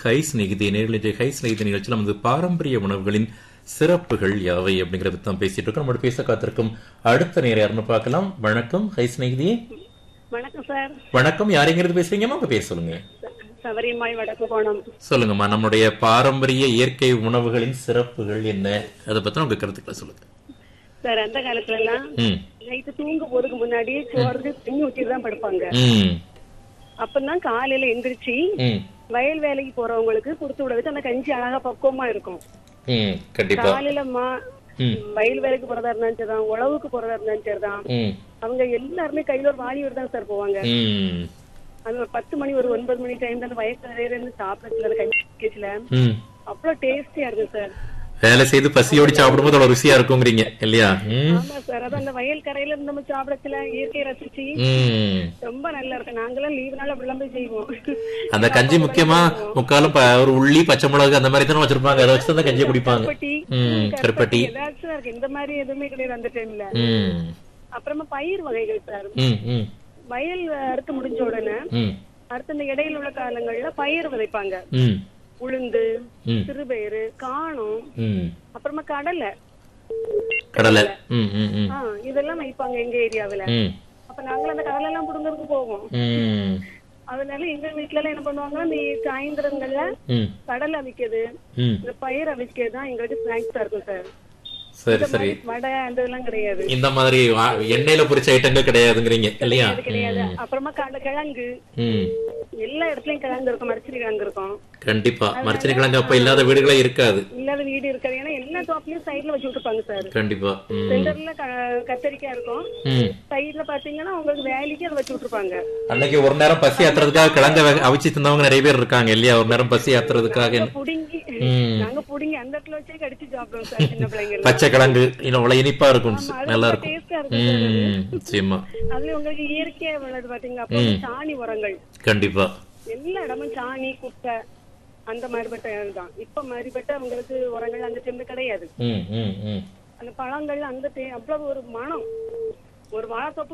High ஸ்நேகிதி நேரில் high ஸ்நேகிதி நிகழ்ச்சியில் நமது பாரம்பரிய உணவுகளின் சிறப்புகள் யாவை அப்படிங்கறத தான் பேசிட்டு இருக்கோம் நம்மளோட பேச காத்திருக்கும் அடுத்த நேரம் யாருன்னு பார்க்கலாம் வணக்கம் ஹை ஸ்நேகிதி வணக்கம் சார் வணக்கம் யாருங்கிறது பேசுறீங்கம்மா உங்க பேர் சொல்லுங்க சபரிமாய் வடக்கு கோணம் சொல்லுங்கம்மா நம்மளுடைய பாரம்பரிய இயற்கை உணவுகளின் சிறப்புகள் என்ன அதை பத்தி உங்க கருத்துக்களை சொல்லுங்க சார் அந்த காலத்துல எல்லாம் ம் நைட்டு தூங்க போறதுக்கு முன்னாடி சோறு தண்ணி ஊற்றிட்டு தான் படுப்பாங்க ம் அப்பதான் காலையில எந்திரிச்சு ம் வயல் வேலைக்கு போறவங்களுக்கு கொடுத்து விடுறதுக்கு அந்த கஞ்சி அழகா பக்குவமா இருக்கும் ம் கண்டிப்பா காலையில மா ம் வயல் வேலைக்கு போறதா இருந்தாலும் சரிதான் உழவுக்கு போறதா இருந்தாலும் சரிதான் ம் அவங்க எல்லாருமே கையில ஒரு வாளியோடு தான் சார் போவாங்க ம் அது ஒரு பத்து மணி ஒரு ஒன்பது மணி டைம் அந்த வயசுல இருந்து சாப்பிடறதுல அந்த கஞ்சி கேச்சுல ம் அவ்வளவு டேஸ்டியா இருக்கும் சார் வேலை செய்து பசியோடி சாப்பிடும்போது அவ்வளவு ருசியா இருக்குங்கிறீங்க இல்லையா ம் ஆமா சார் அது அந்த வயல் கரையில இருந்து நம்ம சாப்பிடத்துல இயற்கையை ரசிச்சு ம் ரொம்ப நல்லா இருக்கு நாங்கெல்லாம் லீவ் நாள் அப்படிலாம் போய் செய்வோம் அந்த கஞ்சி முக்கியமா முக்காலும் ப- ஒரு உள்ளி பச்சை மிளகு அந்த மாதிரி தானே வச்சிருப்பாங்க அதை வச்சு தான் கஞ்சி குடிப்பாங்க கருப்பட்டி ம் கருப்பட்டி ஏதாச்சும் இருக்கு இந்த மாதிரி எதுவுமே கிடையாது அந்த டைம்ல ம் அப்புறமா பயிர் வகைகள் சார் ம் ம் வயல் அறுத்து முடிஞ்ச உடனே ம் அடுத்த இந்த இடையில உள்ள காலங்கள்ல பயிர் விதைப்பாங்க ம் உளுந்து ம் சிறுபயிறு காணம் ம் அப்புறமா கடலை கடலை ம் ம் ம் ஆ இதெல்லாம் வைப்பாங்க எங்க ஏரியாவுல ம் அப்ப நாங்களும் அந்த கடலை எல்லாம் புடுங்கறதுக்கு போவோம் ம் அதனால எங்க வீட்டுல எல்லாம் என்ன பண்ணுவாங்கன்னா இந்த சாயந்தரங்கள்ல ம் கடலை அவிக்கிறது ம் இந்த பயிர் அவிக்கிறது தான் எங்களுக்கு ஸ்நாக்ஸா இருக்கும் சார் சரி சரி வடை அந்த இதெல்லாம் கிடையாது இந்த மாதிரி வா- எண்ணெயில பொரிச்ச ஐட்டங்கள் கிடையாதுங்கிறீங்க இல்லையா அது கிடையாது அப்புறமா கடலை கிழங்கு ம் எல்லா இடத்துலயும் கிழங்கு இருக்கும் மரச்செடி கிழங்கு இருக்கும் கண்டிப்பா மரச்சனி கிழங்கு அப்ப இல்லாத வீடுகளே இருக்காது இல்லாத வீடு இருக்காது ஏன்னா எல்லா தோப்புலயும் சைடுல வச்சு விட்டுருப்பாங்க சார் கண்டிப்பா ம் சென்டர்ல க- கத்தரிக்காய் இருக்கும் ம் சைடுல பாத்தீங்கன்னா உங்களுக்கு வேலைக்கு அதை வச்சு விட்டுருப்பாங்க அன்னைக்கு ஒரு நேரம் பசி ஆத்துறதுக்காக கிழங்க வே- அவிச்சு தின்னவங்க நிறைய பேர் இருக்காங்க இல்லையா ஒரு நேரம் பசி ஆத்துறதுக்காக புடுங்கி ம். நாங்க புடுங்கி அந்த இடத்துல வச்சே கடிச்சு சாப்பிடுவோம் சார் சின்ன பிள்ளைங்க எல்லாம். பச்சை கிழங்கு இன்னும் அவ்வளவு இனிப்பா இருக்கும் ஆமா, அது நல்லா ரொம்ப இருக்கும் டேஸ்டா இருக்கும் சார் அது. ம் நிச்சயமா அதுல உங்களுக்கு இயற்கையா உள்ளது பாத்தீங்கன்னா அப்புறம் சாணி உரங்கள் கண்டிப்பா எல்லா இடமும் சாணி குப்பை அந்த மாதிரிப்பட்ட தான் இப்ப மாதிரிப்பட்ட உங்களுக்கு உரங்கள் அந்த டைம்ல கிடையாது ம் ம் ம் அந்த பழங்கள் அந்த தே- அவ்வளவு ஒரு மனம் ஒரு வாழைத்தோப்பு